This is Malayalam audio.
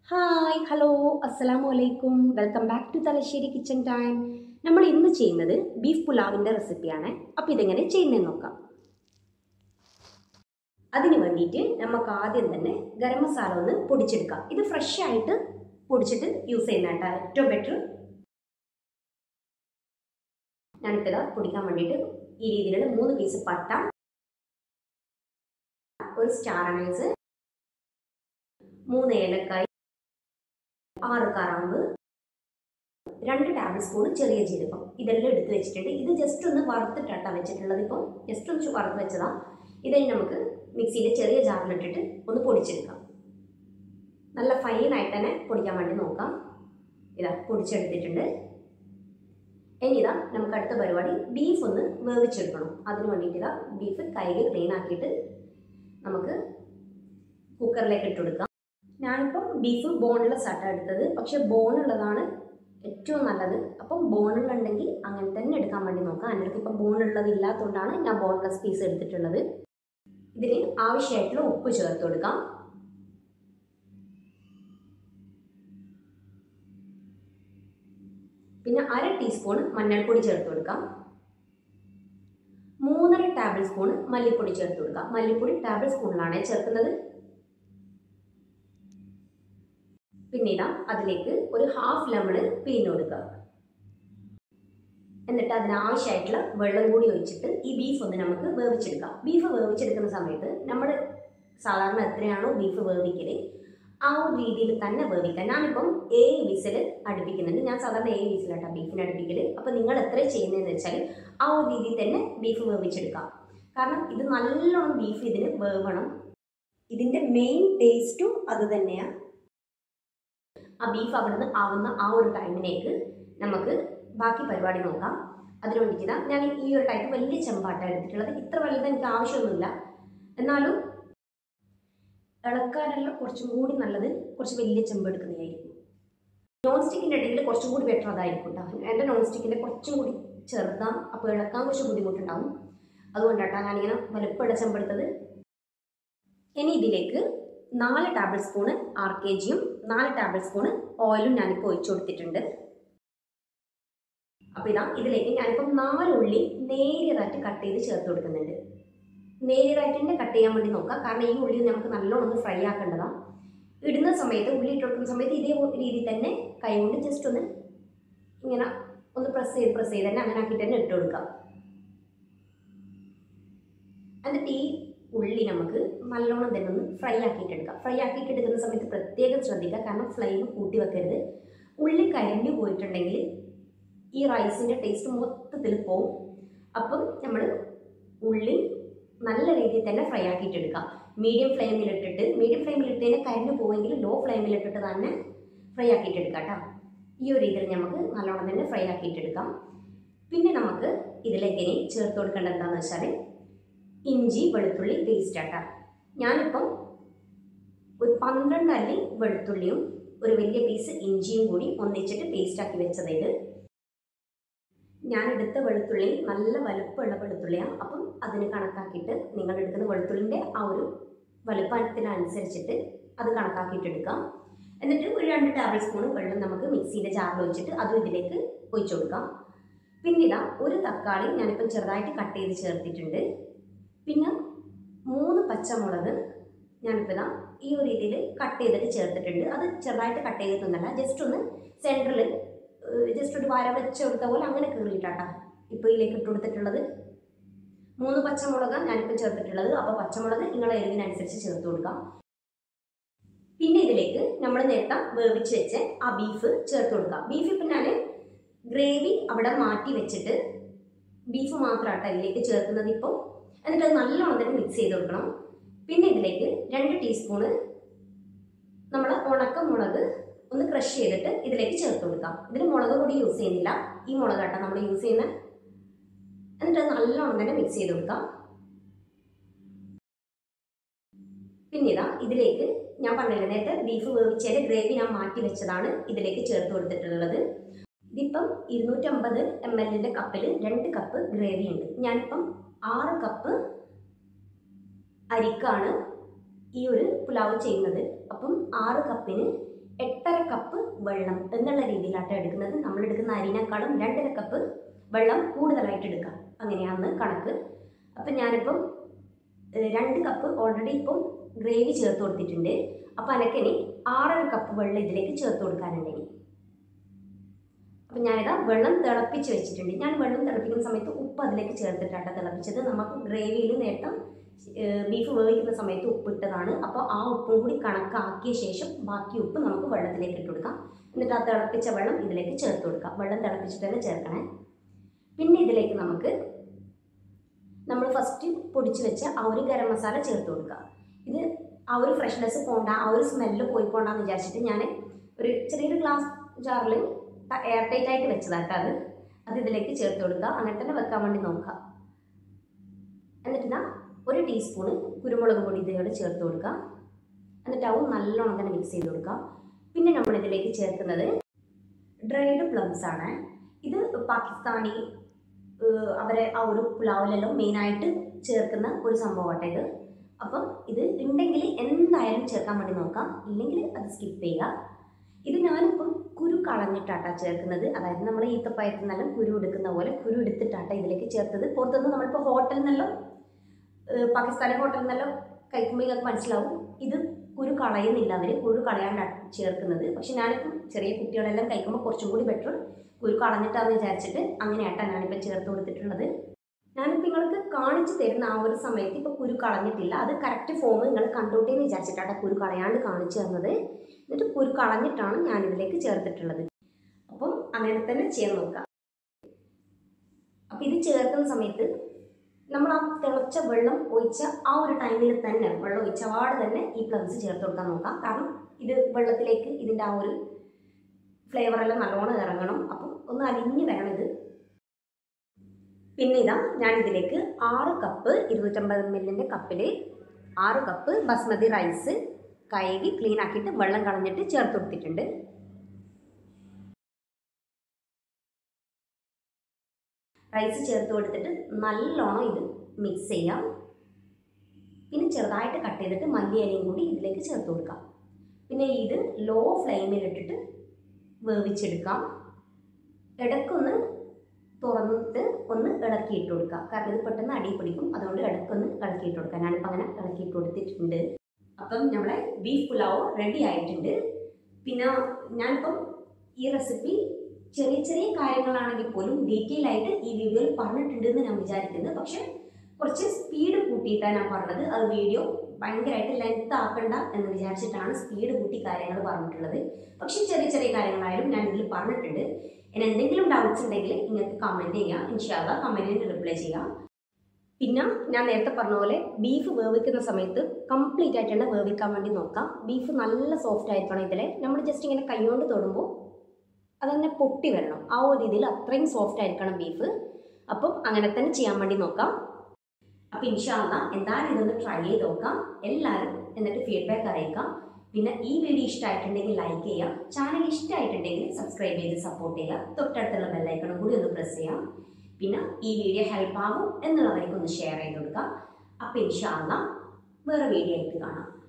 ഹായ് ഹലോ അസ്സലാമു അലൈക്കും welcome back to Thalassery kitchen time നമ്മൾ ഇന്ന് ചെയ്യുന്നത് ബീഫ് പുലാവിൻ്റെ റെസിപ്പിയാണ് അപ്പോൾ ഇതെങ്ങനെ ചെയ്യുന്നതെന്ന് നോക്കാം അതിന് വേണ്ടിയിട്ട് നമുക്ക് ആദ്യം തന്നെ ഗരം മസാല ഒന്ന് പൊടിച്ചെടുക്കാം ഇത് ഫ്രഷ് ആയിട്ട് പൊടിച്ചിട്ട് യൂസ് ചെയ്യുന്നതായിട്ടാണ് ഏറ്റവും ബെറ്റർ ഞാനിപ്പോൾ ഇതാ പൊടിക്കാൻ വേണ്ടിയിട്ട് ഈ രീതിയിലുള്ള മൂന്ന് പീസ് പട്ട ഒരു സ്റ്റാർ അനൈസ് മൂന്ന് ഏലക്കായ് ആറ് കറാമ്പ് രണ്ട് ടേബിൾ സ്പൂൺ ചെറിയ ജീരകം ഇതെല്ലാം എടുത്ത് വെച്ചിട്ടുണ്ട് ഇത് ജസ്റ്റ് ഒന്ന് വറുത്തിട്ടാണ് വെച്ചിട്ടുള്ളത് ഇപ്പോൾ ജസ്റ്റ് ഒന്ന് വറുത്ത് വെച്ചതാണ് ഇതേ നമുക്ക് മിക്സിയിലെ ചെറിയ ജാറിലിട്ടിട്ട് ഒന്ന് പൊടിച്ചെടുക്കാം നല്ല ഫൈനായിട്ട് തന്നെ പൊടിക്കാൻ വേണ്ടി നോക്കാം ഇതാ പൊടിച്ചെടുത്തിട്ടുണ്ട് ഇനി ഇതാ നമുക്ക് അടുത്ത പരിപാടി ബീഫ് ഒന്ന് വേവിച്ചെടുക്കണം അതിന് വേണ്ടിയിട്ട് ഇതാ ബീഫ് കൈകി ക്ലീൻ ആക്കിയിട്ട് നമുക്ക് കുക്കറിലേക്ക് ഇട്ട് കൊടുക്കാം ഞാനിപ്പം ബീഫ് ബോൺലെസ് ആട്ടാണ് എടുത്തത് പക്ഷെ ബോണുള്ളതാണ് ഏറ്റവും നല്ലത് അപ്പം ബോണുള്ളുണ്ടെങ്കിൽ അങ്ങനെ തന്നെ എടുക്കാൻ വേണ്ടി നോക്കാം എൻ്റെ അടുത്ത് ഇപ്പം ബോണുള്ളത് ഇല്ലാത്തതുകൊണ്ടാണ് ഞാൻ ബോൺലെസ് പീസ് എടുത്തിട്ടുള്ളത് ഇതിന് ആവശ്യമായിട്ടുള്ള ഉപ്പ് ചേർത്ത് കൊടുക്കാം പിന്നെ അര ടീസ്പൂൺ മഞ്ഞൾപ്പൊടി ചേർത്ത് കൊടുക്കാം മൂന്നര ടേബിൾ സ്പൂൺ മല്ലിപ്പൊടി ചേർത്ത് കൊടുക്കാം മല്ലിപ്പൊടി ടേബിൾ സ്പൂണിലാണ് ചേർക്കുന്നത് പിന്നീട് അതിലേക്ക് ഒരു ഹാഫ് ലെമണ് പിഴിഞ്ഞ് കൊടുക്കുക എന്നിട്ട് അതിനാവശ്യമായിട്ടുള്ള വെള്ളം കൂടി ഒഴിച്ചിട്ട് ഈ ബീഫ് ഒന്ന് നമുക്ക് വേവിച്ചെടുക്കാം ബീഫ് വേവിച്ചെടുക്കുന്ന സമയത്ത് നമ്മൾ സാധാരണ എത്രയാണോ ബീഫ് വേവിക്കൽ ആ ഒരു രീതിയിൽ തന്നെ വേവിക്കാം ഞാനിപ്പം ഏഴ് വിസിൽ അടുപ്പിക്കുന്നുണ്ട് ഞാൻ സാധാരണ ഏഴ് വിസിലാട്ടാണ് ബീഫിന് അടുപ്പിക്കൽ അപ്പോൾ നിങ്ങൾ എത്ര ചെയ്യുന്നതെന്ന് വെച്ചാൽ ആ ഒരു രീതിയിൽ തന്നെ ബീഫ് വേവിച്ചെടുക്കാം കാരണം ഇത് നല്ലോണം ബീഫ് ഇതിന് വേവണം ഇതിൻ്റെ മെയിൻ ടേസ്റ്റും അത് തന്നെയാണ് ആ ബീഫ് അവിടുന്ന് ആവുന്ന ആ ഒരു ടൈമിലേക്ക് നമുക്ക് ബാക്കി പരിപാടി നോക്കാം അതിന് വേണ്ടിയിട്ട് ഞാൻ ഈ ഒരു ടൈപ്പ് വലിയ ചെമ്പാട്ടാണ് എടുത്തിട്ടുള്ളത് ഇത്ര വലുത് എനിക്ക് ആവശ്യമൊന്നുമില്ല എന്നാലും ഇളക്കാനെല്ലാം കുറച്ചും കൂടി നല്ലത് കുറച്ച് വലിയ ചെമ്പ് എടുക്കുന്നതായിരിക്കും നോൺ സ്റ്റിക്കിൻ്റെ ഇടയിൽ കുറച്ചും കൂടി ബെറ്റർ അതായിരിക്കും കേട്ടോ എൻ്റെ നോൺ സ്റ്റിക്കിൻ്റെ കുറച്ചും കൂടി ചെറുതാം അപ്പോൾ ഇളക്കാൻ കുറച്ച് ബുദ്ധിമുട്ടുണ്ടാവും അതുകൊണ്ടാണ് ഞാനിങ്ങനെ വലുപ്പമുള്ള ചെമ്പെടുത്തത് ഇനി ഇതിലേക്ക് നാല് ടേബിൾ സ്പൂണ് ആർ കെ ജിയും നാല് ടേബിൾ സ്പൂണ് ഓയിലും ഞാനിപ്പോൾ ഒഴിച്ചു കൊടുത്തിട്ടുണ്ട് അപ്പോൾ ഇതാ ഇതിലേക്ക് ഞാനിപ്പം നാല് ഉള്ളി നേരിയതായിട്ട് കട്ട് ചെയ്ത് ചേർത്ത് കൊടുക്കുന്നുണ്ട് നേരിയതായിട്ട് തന്നെ കട്ട് ചെയ്യാൻ വേണ്ടി നോക്കാം കാരണം ഈ ഉള്ളി നമുക്ക് നല്ലോണം ഒന്ന് ഫ്രൈ ആക്കേണ്ടതാണ് ഇടുന്ന സമയത്ത് ഉള്ളി ഇട്ട് കൊടുക്കുന്ന സമയത്ത് ഇതേ രീതിയിൽ തന്നെ കൈ കൊണ്ട് ജസ്റ്റ് ഒന്ന് ഇങ്ങനെ ഒന്ന് പ്രസ് ചെയ്ത് പ്രസ് ചെയ്ത് തന്നെ അങ്ങനെ ആക്കിയിട്ട് തന്നെ ഇട്ട് കൊടുക്കാം എന്നിട്ട് ഈ ഉള്ളി നമുക്ക് നല്ലോണം തന്നെ ഒന്ന് ഫ്രൈ ആക്കിയിട്ട് എടുക്കാം ഫ്രൈ ആക്കിയിട്ട് എടുക്കുന്ന സമയത്ത് പ്രത്യേകം ശ്രദ്ധിക്കുക കാരണം ഫ്ലെയിം കൂട്ടി വെക്കരുത് ഉള്ളി കരിഞ്ഞു പോയിട്ടുണ്ടെങ്കിൽ ഈ റൈസിൻ്റെ ടേസ്റ്റ് മൊത്തത്തിൽ പോവും അപ്പം നമ്മൾ ഉള്ളി നല്ല രീതിയിൽ തന്നെ ഫ്രൈ ആക്കിയിട്ട് എടുക്കാം മീഡിയം ഫ്ലെയിമിലിട്ടിട്ട് മീഡിയം ഫ്ലെയിമിലിട്ട് തന്നെ കരിഞ്ഞു പോവെങ്കിൽ ലോ ഫ്ലെയിമിലിട്ടിട്ട് തന്നെ ഫ്രൈ ആക്കിയിട്ട് എടുക്കാം കേട്ടോ ഈ ഒരു രീതിയിൽ നമുക്ക് നല്ലോണം തന്നെ ഫ്രൈ ആക്കിയിട്ട് എടുക്കാം പിന്നെ നമുക്ക് ഇതിലേക്ക് ഇനി ചേർത്ത് കൊടുക്കേണ്ടത് എന്താണെന്ന് വെച്ചാൽ ഇഞ്ചി വെളുത്തുള്ളി പേസ്റ്റ് ആട്ടാ ഞാനിപ്പം ഒരു പന്ത്രണ്ട് അല്ലി വെളുത്തുള്ളിയും ഒരു വലിയ പീസ് ഇഞ്ചിയും കൂടി ഒന്നിച്ചിട്ട് പേസ്റ്റ് ആക്കി വെച്ചത് ഞാൻ എടുത്ത വെളുത്തുള്ളി നല്ല വലുപ്പമുള്ള വെളുത്തുള്ളിയാണ് അപ്പം അതിന് കണക്കാക്കിയിട്ട് നിങ്ങൾ എടുക്കുന്ന വെളുത്തുള്ളിൻ്റെ ആ ഒരു വലുപ്പത്തിനനുസരിച്ചിട്ട് അത് കണക്കാക്കിയിട്ട് എടുക്കാം എന്നിട്ട് ഒരു രണ്ട് ടേബിൾ സ്പൂൺ വെള്ളം നമുക്ക് മിക്സിയുടെ ജാറിൽ ഒഴിച്ചിട്ട് അതും ഇതിലേക്ക് ഒഴിച്ചു കൊടുക്കാം പിന്നെ ഇതാ ഒരു തക്കാളി ഞാനിപ്പം ചെറുതായിട്ട് കട്ട് ചെയ്ത് ചേർത്തിട്ടുണ്ട് പിന്നെ മൂന്ന് പച്ചമുളക് ഞാനിപ്പോൾ ഇതാ ഈ ഒരു രീതിയിൽ കട്ട് ചെയ്തിട്ട് ചേർത്തിട്ടുണ്ട് അത് ചെറുതായിട്ട് കട്ട് ചെയ്തിട്ടൊന്നല്ല ജസ്റ്റ് ഒന്ന് സെൻറ്ററിൽ ജസ്റ്റ് ഒരു വര വെച്ച് കൊടുത്ത പോലെ അങ്ങനെ കീറിയിട്ടാട്ടാ ഇപ്പോൾ ഇതിലേക്ക് ഇട്ട് കൊടുത്തിട്ടുള്ളത് മൂന്ന് പച്ചമുളക് ഞാനിപ്പോൾ ചേർത്തിട്ടുള്ളത് അപ്പോൾ പച്ചമുളക് നിങ്ങളെ എരിവിനനുസരിച്ച് ചേർത്ത് കൊടുക്കാം പിന്നെ ഇതിലേക്ക് നമ്മൾ നേരത്തെ വേവിച്ച് വെച്ച് ആ ബീഫ് ചേർത്ത് കൊടുക്കാം ബീഫ് ഇപ്പം ഞാൻ ഗ്രേവി അവിടെ മാറ്റി വെച്ചിട്ട് ബീഫ് മാത്രമാട്ടോ ഇതിലേക്ക് ചേർക്കുന്നത് ഇപ്പോൾ എന്നിട്ട് അത് നല്ലോണം തന്നെ മിക്സ് ചെയ്ത് കൊടുക്കണം പിന്നെ ഇതിലേക്ക് രണ്ട് ടീസ്പൂണ് നമ്മൾ ഉണക്ക മുളക് ഒന്ന് ക്രഷ് ചെയ്തിട്ട് ഇതിലേക്ക് ചേർത്ത് കൊടുക്കാം ഇതിന് മുളക് പൊടി യൂസ് ചെയ്യുന്നില്ല ഈ മുളകാട്ടോ നമ്മൾ യൂസ് ചെയ്യുന്നത് എന്നിട്ട് അത് നല്ലോണം തന്നെ മിക്സ് ചെയ്ത് കൊടുക്കാം പിന്നെ ഇതാ ഇതിലേക്ക് ഞാൻ പറഞ്ഞില്ല നേരത്തെ ബീഫ് വേവിച്ചതിൻ്റെ ഗ്രേവി ഞാൻ മാറ്റി വെച്ചതാണ് ഇതിലേക്ക് ചേർത്ത് കൊടുത്തിട്ടുള്ളത് ഇതിപ്പം ഇരുന്നൂറ്റമ്പത് എം എല്ലിൻ്റെ കപ്പിൽ രണ്ട് കപ്പ് ഗ്രേവി ഉണ്ട് ഞാനിപ്പം ആറ് കപ്പ് അരിക്കാണ് ഈ ഒരു പുലാവ് ചെയ്യുന്നത് അപ്പം ആറ് കപ്പിന് എട്ടര കപ്പ് വെള്ളം എന്നുള്ള രീതിയിലാട്ടോ എടുക്കുന്നത് നമ്മൾ എടുക്കുന്ന അരിനേക്കാളും രണ്ടര കപ്പ് വെള്ളം കൂടുതലായിട്ട് എടുക്കാം അങ്ങനെയാണ് കണക്ക് അപ്പം ഞാനിപ്പം ഏഹ്, രണ്ട് കപ്പ് ഓൾറെഡി ഇപ്പം ഗ്രേവി ചേർത്ത് കൊടുത്തിട്ടുണ്ട് അപ്പം അനക്കിനി ആറര കപ്പ് വെള്ളം ഇതിലേക്ക് ചേർത്ത് കൊടുക്കാനുണ്ട് ഇനി അപ്പം ഞാനിതാ വെള്ളം തിളപ്പിച്ച് വെച്ചിട്ടുണ്ട് ഞാൻ വെള്ളം തിളപ്പിക്കുന്ന സമയത്ത് ഉപ്പ് അതിലേക്ക് ചേർത്തിട്ടാണ് തിളപ്പിച്ചത് നമുക്ക് ഗ്രേവിയിൽ നേരത്തെ ബീഫ് വേവിക്കുന്ന സമയത്ത് ഉപ്പിട്ടതാണ് അപ്പോൾ ആ ഉപ്പും കൂടി കണക്കാക്കിയ ശേഷം ബാക്കി ഉപ്പ് നമുക്ക് വെള്ളത്തിലേക്ക് ഇട്ട് കൊടുക്കാം എന്നിട്ട് ആ തിളപ്പിച്ച വെള്ളം ഇതിലേക്ക് ചേർത്ത് കൊടുക്കാം വെള്ളം തിളപ്പിച്ചിട്ട് തന്നെ ചേർക്കണേ പിന്നെ ഇതിലേക്ക് നമുക്ക് നമ്മൾ ഫസ്റ്റ് പൊടിച്ച് വെച്ച ആ ഒരു ഗരം മസാല ചേർത്ത് കൊടുക്കുക ഇത് ആ ഒരു ഫ്രഷ്നെസ് പോണ്ട ആ ഒരു സ്മെല്ല് പോയി പോണ്ടെന്ന് വിചാരിച്ചിട്ട് ഞാൻ ഒരു ചെറിയൊരു ഗ്ലാസ് ജാറിൽ എയർ ടൈറ്റ് ആയിട്ട് വെച്ചതാട്ടോ അത് അത് ഇതിലേക്ക് ചേർത്ത് കൊടുക്കുക അങ്ങനെ തന്നെ വെക്കാൻ വേണ്ടി നോക്കുക എന്നിട്ട് ഇതാ ഒരു ടീസ്പൂണ് കുരുമുളക് പൊടി ഇതിനോട് ചേർത്ത് കൊടുക്കുക എന്നിട്ട് അവ നല്ലോണം തന്നെ മിക്സ് ചെയ്ത് കൊടുക്കുക പിന്നെ നമ്മൾ ഇതിലേക്ക് ചേർക്കുന്നത് ഡ്രൈഡ് പ്ലംസ് ആണ് ഇത് പാകിസ്ഥാനി ഏഹ് അവരെ ആ ഒരു പുലാവിലെല്ലാം മെയിനായിട്ട് ചേർക്കുന്ന ഒരു സംഭവമാട്ടെ ഇത് അപ്പം ഇത് ഉണ്ടെങ്കിൽ എന്തായാലും ചേർക്കാൻ വേണ്ടി നോക്കാം ഇല്ലെങ്കിൽ അത് സ്കിപ്പ് ചെയ്യുക ഇത് ഞാനിപ്പം കുരു കളഞ്ഞിട്ടാട്ടാ ചേർക്കുന്നത് അതായത് നമ്മൾ ഈത്തപ്പഴത്തിൽ നിന്നെല്ലാം കുരു എടുക്കുന്ന പോലെ കുരു എടുത്തിട്ടാട്ടാ ഇതിലേക്ക് ചേർത്തത് പുറത്തുനിന്ന് നമ്മളിപ്പോൾ ഹോട്ടലിൽ നിന്നെല്ലാം ഏഹ് പാകിസ്ഥാനി ഹോട്ടലിൽ നിന്നെല്ലാം കഴിക്കുമ്പോൾ നിങ്ങൾക്ക് മനസ്സിലാവും ഇത് കുരു കളയുന്നില്ല അവർ കുരു കളയാണ്ടാണ് ചേർക്കുന്നത് പക്ഷെ ഞാനിപ്പം ചെറിയ കുട്ടികളെല്ലാം കഴിക്കുമ്പോൾ കുറച്ചും കൂടി ബെറ്റർ കുരു കളഞ്ഞിട്ടാന്ന് വിചാരിച്ചിട്ട് അങ്ങനെയാട്ടാണ് ഞാനിപ്പോൾ ചേർത്ത് കൊടുത്തിട്ടുള്ളത് ഞാനിപ്പോൾ നിങ്ങൾക്ക് കാണിച്ചു തരുന്ന ആ ഒരു സമയത്ത് ഇപ്പോൾ കുരു കളഞ്ഞിട്ടില്ല അത് കറക്റ്റ് ഫോം നിങ്ങൾ കണ്ടോട്ടെ എന്ന് വിചാരിച്ചിട്ടാണ് കുരു കളയാണ്ട് കാണിച്ചു തന്നത് എന്നിട്ട് കുരു കളഞ്ഞിട്ടാണ് ഞാനിതിലേക്ക് ചേർത്തിട്ടുള്ളത് അപ്പം അങ്ങനെ തന്നെ ചെയ്യാൻ നോക്കുക അപ്പം ഇത് ചേർക്കുന്ന സമയത്ത് നമ്മൾ ആ തിളച്ച വെള്ളം ഒഴിച്ച ആ ഒരു ടൈമിൽ തന്നെ വെള്ളം ഒഴിച്ച പാട് തന്നെ ഈ പ്ലംസ് ചേർത്ത് കൊടുക്കാൻ നോക്കാം കാരണം ഇത് വെള്ളത്തിലേക്ക് ഇതിൻ്റെ ആ ഒരു ഫ്ലേവറെല്ലാം നല്ലോണം ഇറങ്ങണം അപ്പം ഒന്ന് അലിഞ്ഞ് വരണം ഇത് പിന്നെ ഇതാ ഞാൻ ഇതിലേക്ക് ആറ് കപ്പ് ഇരുന്നൂറ്റമ്പത് മില്ലിൻ്റെ കപ്പിൽ ആറ് കപ്പ് ബസ്മതി റൈസ് കഴുകി ക്ലീൻ ആക്കിയിട്ട് വെള്ളം കളഞ്ഞിട്ട് ചേർത്ത് കൊടുത്തിട്ടുണ്ട് റൈസ് ചേർത്ത് കൊടുത്തിട്ട് നല്ലോണം ഇത് മിക്സ് ചെയ്യാം പിന്നെ ചെറുതായിട്ട് കട്ട് ചെയ്തിട്ട് മല്ലിയിലയും കൂടി ഇതിലേക്ക് ചേർത്ത് കൊടുക്കാം പിന്നെ ഇത് ലോ ഫ്ലെയിമിലിട്ടിട്ട് വേവിച്ചെടുക്കാം ഇടയ്ക്കൊന്ന് തുറന്നിട്ട് ഒന്ന് ഇളക്കിയിട്ട് കൊടുക്കുക കാരണം ഇത് പെട്ടെന്ന് അടി പിടിക്കും അതുകൊണ്ട് ഇടയ്ക്കൊന്ന് ഇളക്കിയിട്ട് കൊടുക്കുക ഞാനിപ്പോൾ അങ്ങനെ ഇളക്കിയിട്ട് കൊടുത്തിട്ടുണ്ട് അപ്പം നമ്മളെ ബീഫ് പുലാവ് റെഡി ആയിട്ടുണ്ട് പിന്നെ ഞാനിപ്പം ഈ റെസിപ്പി ചെറിയ ചെറിയ കാര്യങ്ങളാണെങ്കിൽ പോലും ഡീറ്റെയിൽ ആയിട്ട് ഈ വീഡിയോയിൽ പറഞ്ഞിട്ടുണ്ടെന്ന് ഞാൻ വിചാരിക്കുന്നത് പക്ഷെ കുറച്ച് സ്പീഡ് കൂട്ടിയിട്ടാണ് ഞാൻ പറഞ്ഞത് അത് വീഡിയോ ഭയങ്കരമായിട്ട് ലെങ്ത് ആക്കണ്ട എന്ന് വിചാരിച്ചിട്ടാണ് സ്പീഡ് കൂട്ടി കാര്യങ്ങൾ പറഞ്ഞിട്ടുള്ളത് പക്ഷെ ചെറിയ ചെറിയ കാര്യങ്ങളായാലും ഞാൻ ഇതിൽ പറഞ്ഞിട്ടുണ്ട് ഇനി എന്തെങ്കിലും ഡൗട്ട്സ് ഉണ്ടെങ്കിൽ നിങ്ങൾക്ക് കമൻറ്റ് ചെയ്യാം ഇൻഷാല്ല കമൻറ്റിന് റിപ്ലൈ ചെയ്യാം പിന്നെ ഞാൻ നേരത്തെ പറഞ്ഞ പോലെ ബീഫ് വേവിക്കുന്ന സമയത്ത് കംപ്ലീറ്റ് ആയിട്ട് തന്നെ വേവിക്കാൻ വേണ്ടി നോക്കാം ബീഫ് നല്ല സോഫ്റ്റ് ആയിരിക്കണം ഇതിൽ നമ്മൾ ജസ്റ്റ് ഇങ്ങനെ കൈകൊണ്ട് തൊടുമ്പോൾ അതന്നെ പൊട്ടി വരണം ആ ഒരു രീതിയിൽ അത്രയും സോഫ്റ്റ് ആയിരിക്കണം ബീഫ് അപ്പം അങ്ങനെ തന്നെ ചെയ്യാൻ വേണ്ടി നോക്കാം അപ്പം ഇൻഷാല്ല എന്തായാലും ഇതൊന്ന് ട്രൈ ചെയ്ത് നോക്കാം എല്ലാവരും എന്നിട്ട് ഫീഡ്ബാക്ക് അറിയിക്കാം പിന്നെ ഈ വീഡിയോ ഇഷ്ടമായിട്ടുണ്ടെങ്കിൽ ലൈക്ക് ചെയ്യാം ചാനൽ ഇഷ്ടമായിട്ടുണ്ടെങ്കിൽ സബ്സ്ക്രൈബ് ചെയ്ത് സപ്പോർട്ട് ചെയ്യുക തൊട്ടടുത്തുള്ള ബെല്ലൈക്കണും കൂടി ഒന്ന് പ്രസ് ചെയ്യാം പിന്നെ ഈ വീഡിയോ ഹെൽപ്പ് ആവും എന്നുള്ളവർക്ക് ഒന്ന് ഷെയർ ചെയ്ത് കൊടുക്കാം അപ്പം ഇൻഷാല്ല വേറെ വീഡിയോ ആയിട്ട് കാണാം